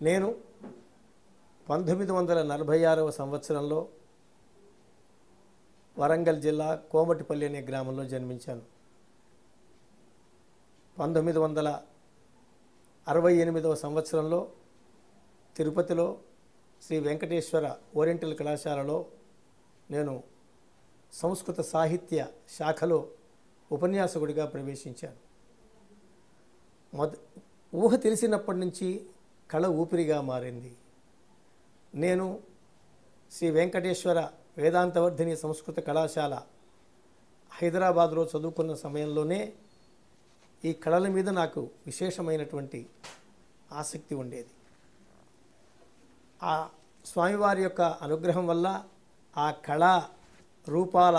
నేను పంతొమ్మిది వందల నలభై ఆరవ సంవత్సరంలో వరంగల్ జిల్లా కోమటిపల్లి అనే గ్రామంలో జన్మించాను పంతొమ్మిది వందల అరవై ఎనిమిదవ సంవత్సరంలో తిరుపతిలో శ్రీ వెంకటేశ్వర ఓరియంటల్ కళాశాలలో నేను సంస్కృత సాహిత్య శాఖలో ఉపన్యాసకుడిగా ప్రవేశించాను మొద ఊహ తెలిసినప్పటి నుంచి కళ ఊపిరిగా మారింది నేను శ్రీ వెంకటేశ్వర వేదాంతవర్ధిని సంస్కృత కళాశాల హైదరాబాద్లో చదువుకున్న సమయంలోనే ఈ కళల మీద నాకు విశేషమైనటువంటి ఆసక్తి ఉండేది ఆ స్వామివారి యొక్క అనుగ్రహం వల్ల ఆ కళా రూపాల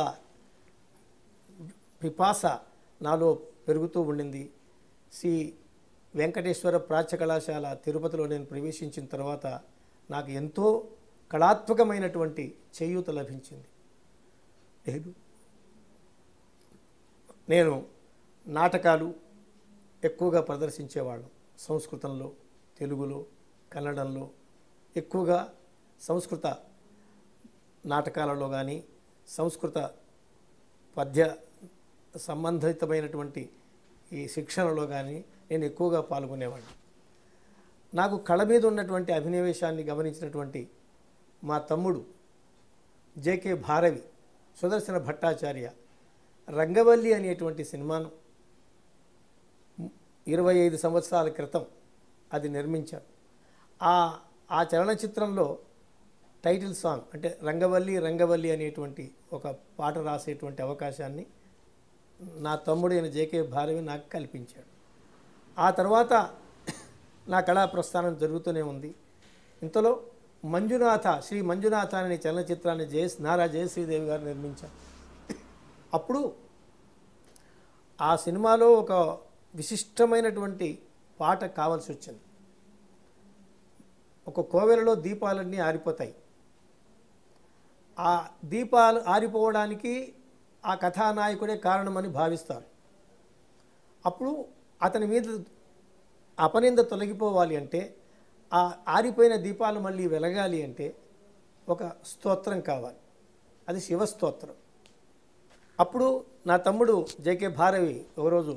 పిపాస నాలో పెరుగుతూ ఉండింది శ్రీ వెంకటేశ్వర ప్రాచ్య కళాశాల తిరుపతిలో నేను ప్రవేశించిన తర్వాత నాకు ఎంతో కళాత్మకమైనటువంటి చేయూత లభించింది నేను నేను నాటకాలు ఎక్కువగా ప్రదర్శించేవాళ్ళం సంస్కృతంలో తెలుగులో కన్నడంలో ఎక్కువగా సంస్కృత నాటకాలలో కానీ సంస్కృత పద్య సంబంధితమైనటువంటి ఈ శిక్షణలో కానీ నేను ఎక్కువగా పాల్గొనేవాడిని నాకు కళ మీద ఉన్నటువంటి అభినవేశాన్ని గమనించినటువంటి మా తమ్ముడు జేకే భారవి సుదర్శన భట్టాచార్య రంగవల్లి అనేటువంటి సినిమాను ఇరవై ఐదు సంవత్సరాల క్రితం అది నిర్మించారు ఆ ఆ చలనచిత్రంలో టైటిల్ సాంగ్ అంటే రంగవల్లి రంగవల్లి అనేటువంటి ఒక పాట రాసేటువంటి అవకాశాన్ని నా తమ్ముడైన జేకే భారవి నాకు కల్పించాడు ఆ తర్వాత నా కళా ప్రస్థానం జరుగుతూనే ఉంది ఇంతలో మంజునాథ శ్రీ మంజునాథ అనే చలనచిత్రాన్ని జయస్ నారా జయశ్రీదేవి గారు నిర్మించారు అప్పుడు ఆ సినిమాలో ఒక విశిష్టమైనటువంటి పాట కావాల్సి వచ్చింది ఒక కోవెలలో దీపాలన్నీ ఆరిపోతాయి ఆ దీపాలు ఆరిపోవడానికి ఆ కథానాయకుడే కారణమని భావిస్తారు అప్పుడు అతని మీద అపనింద తొలగిపోవాలి అంటే ఆ ఆరిపోయిన దీపాలు మళ్ళీ వెలగాలి అంటే ఒక స్తోత్రం కావాలి అది శివస్తోత్రం అప్పుడు నా తమ్ముడు జేకే భారవి ఒకరోజు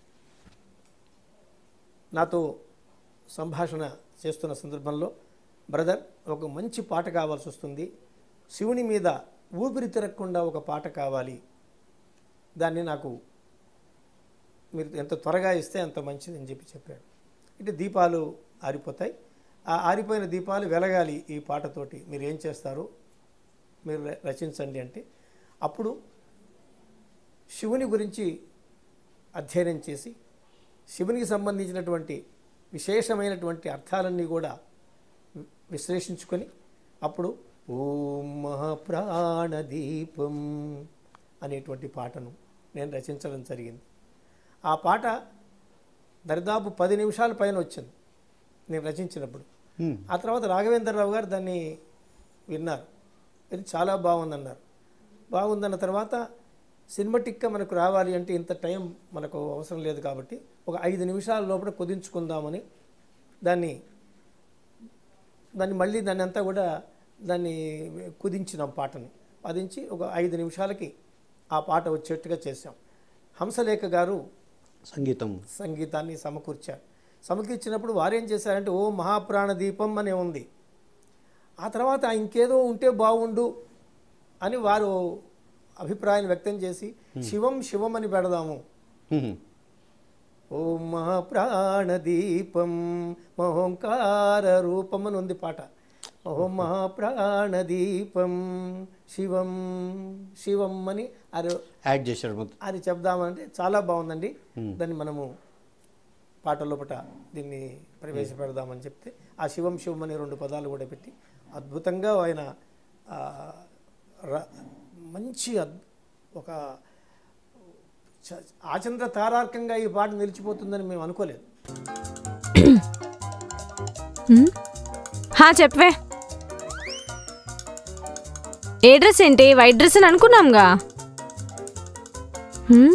నాతో సంభాషణ చేస్తున్న సందర్భంలో బ్రదర్ ఒక మంచి పాట కావాల్సి వస్తుంది శివుని మీద ఊపిరి తిరగకుండా ఒక పాట కావాలి దాన్ని నాకు మీరు ఎంత త్వరగా ఇస్తే అంత మంచిది అని చెప్పి చెప్పాడు అంటే దీపాలు ఆరిపోతాయి ఆ ఆరిపోయిన దీపాలు వెలగాలి ఈ పాటతోటి మీరు ఏం చేస్తారు మీరు ర- రచించండి అంటే అప్పుడు శివుని గురించి అధ్యయనం చేసి శివునికి సంబంధించినటువంటి విశేషమైనటువంటి అర్థాలన్నీ కూడా వి- విశ్లేషించుకొని అప్పుడు ఓం మహాప్రాణదీపం అనేటువంటి పాటను నేను రచించడం జరిగింది ఆ పాట దరిదాపు పది నిమిషాల పైన వచ్చింది నేను రచించినప్పుడు హ్మ్. ఆ తర్వాత రాఘవేంద్రరావు గారు దాన్ని విన్నారు ఇది చాలా బాగుందన్నారు బాగుందన్న తర్వాత సినిమాటిక్గా మనకు రావాలి అంటే ఇంత టైం మనకు అవసరం లేదు కాబట్టి ఒక ఐదు నిమిషాల లోపల కుదించుకుందామని దాన్ని దాన్ని మళ్ళీ దాన్ని అంతా కూడా దాన్ని కుదించినాం పాటని కుదించి ఒక ఐదు నిమిషాలకి ఆ పాట వచ్చేట్టుగా చేశాం హంసలేఖ గారు సంగీతం సంగీతాన్ని సమకూర్చారు సమకూర్చినప్పుడు వారేం చేశారంటే ఓ మహాప్రాణ దీపం అనే ఉంది ఆ తర్వాత ఇంకేదో ఉంటే బాగుండు అని వారు అభిప్రాయం వ్యక్తం చేసి శివం శివం అని పెడదాము హ్మ్. ఓం మహాప్రాణదీపం మహోంకార రూపం అని ఉంది పాట ఓం మహాప్రాణదీపం శివం శివం అని అది యాడ్ చేశాడు మొత్తం అది చెప్దామంటే చాలా బాగుందండి దాన్ని మనము పాట లోపట దీన్ని ప్రవేశపెడదామని చెప్తే ఆ శివం శివం అనే రెండు పదాలు కూడా పెట్టి అద్భుతంగా ఆయన ఆ, ర- మంచి అద్- ఒక చ- ఆచంద్ర తారార్కంగా ఈ పాట నిలిచిపోతుందని మేము అనుకోలేదు హ్మ్? హా చెప్పవే ఏ డ్రెస్ ఏంటి వైట్ డ్రెస్ అని అనుకున్నాంగా హ్మ్?